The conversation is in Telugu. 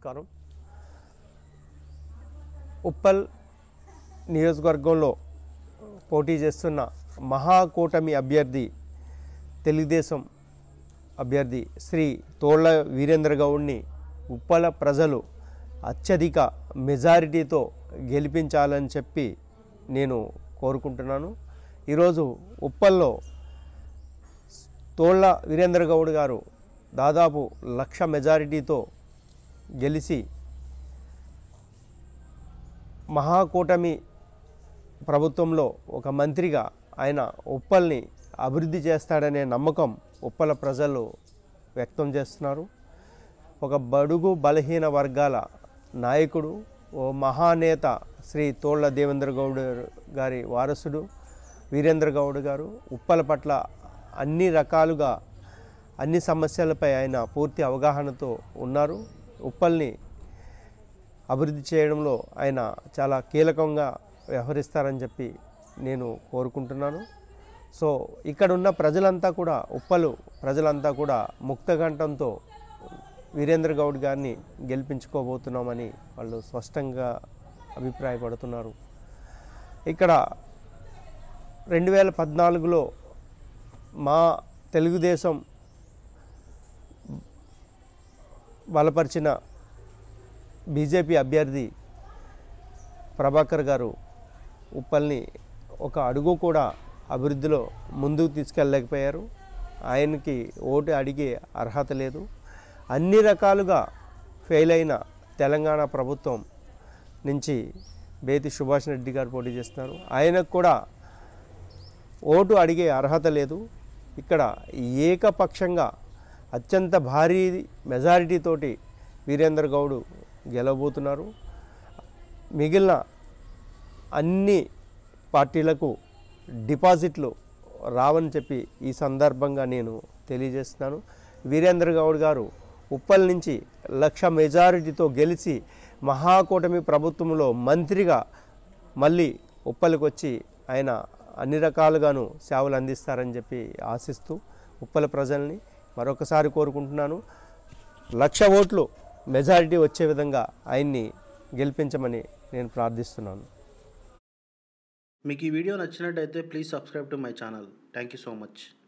నమస్కారం ఉప్పల్ నియోజకవర్గంలో పోటీ చేస్తున్న మహాకూటమి అభ్యర్థి తెలుగుదేశం అభ్యర్థి శ్రీ తోళ్ల వీరేంద్ర గౌడ్ని ఉప్పల ప్రజలు అత్యధిక మెజారిటీతో గెలిపించాలని చెప్పి నేను కోరుకుంటున్నాను ఈరోజు ఉప్పల్లో తోళ్ల వీరేంద్ర గౌడ్ గారు దాదాపు లక్ష మెజారిటీతో గెలిచి మహాకూటమి ప్రభుత్వంలో ఒక మంత్రిగా ఆయన ఉప్పల్ని అభివృద్ధి చేస్తాడనే నమ్మకం ఉప్పల ప్రజలు వ్యక్తం చేస్తున్నారు ఒక బడుగు బలహీన వర్గాల నాయకుడు ఓ మహానేత శ్రీ తోళ్ల దేవేంద్ర గౌడ్ గారి వారసుడు వీరేంద్ర గౌడ్ గారు ఉప్పల పట్ల అన్ని రకాలుగా అన్ని సమస్యలపై ఆయన పూర్తి అవగాహనతో ఉన్నారు ఉప్పల్ని అభివృద్ధి చేయడంలో ఆయన చాలా కీలకంగా వ్యవహరిస్తారని చెప్పి నేను కోరుకుంటున్నాను సో ఇక్కడ ఉన్న ప్రజలంతా కూడా ఉప్పలు ప్రజలంతా కూడా ముక్తకంఠంతో వీరేంద్ర గౌడ్ గారిని గెలిపించుకోబోతున్నామని వాళ్ళు స్పష్టంగా అభిప్రాయపడుతున్నారు ఇక్కడ రెండు వేల పద్నాలుగులో మా తెలుగుదేశం బలపరిచిన బీజేపీ అభ్యర్థి ప్రభాకర్ గారు ఉప్పల్ని ఒక అడుగు కూడా అభివృద్ధిలో ముందుకు తీసుకెళ్ళలేకపోయారు ఆయనకి ఓటు అడిగే అర్హత లేదు అన్ని రకాలుగా ఫెయిల్ అయిన తెలంగాణ ప్రభుత్వం నుంచి బేతి సుభాష్ రెడ్డి గారు పోటీ చేస్తున్నారు ఆయనకు కూడా ఓటు అడిగే అర్హత లేదు ఇక్కడ ఏకపక్షంగా అత్యంత భారీ మెజారిటీతోటి వీరేంద్ర గౌడ్ గెలవబోతున్నారు మిగిలిన అన్ని పార్టీలకు డిపాజిట్లు రావని చెప్పి ఈ సందర్భంగా నేను తెలియజేస్తున్నాను వీరేంద్ర గౌడ్ గారు ఉప్పల్ నుంచి లక్ష మెజారిటీతో గెలిచి మహాకూటమి ప్రభుత్వంలో మంత్రిగా మళ్ళీ ఉప్పల్కి వచ్చి ఆయన అన్ని రకాలుగాను సేవలు అందిస్తారని చెప్పి ఆశిస్తూ ఉప్పల ప్రజల్ని మరొకసారి కోరుకుంటున్నాను లక్ష ఓట్లు మెజారిటీ వచ్చే విధంగా ఆయన్ని గెలిపించమని నేను ప్రార్థిస్తున్నాను మీకు ఈ వీడియో నచ్చినట్టయితే please subscribe to my channel thank you so much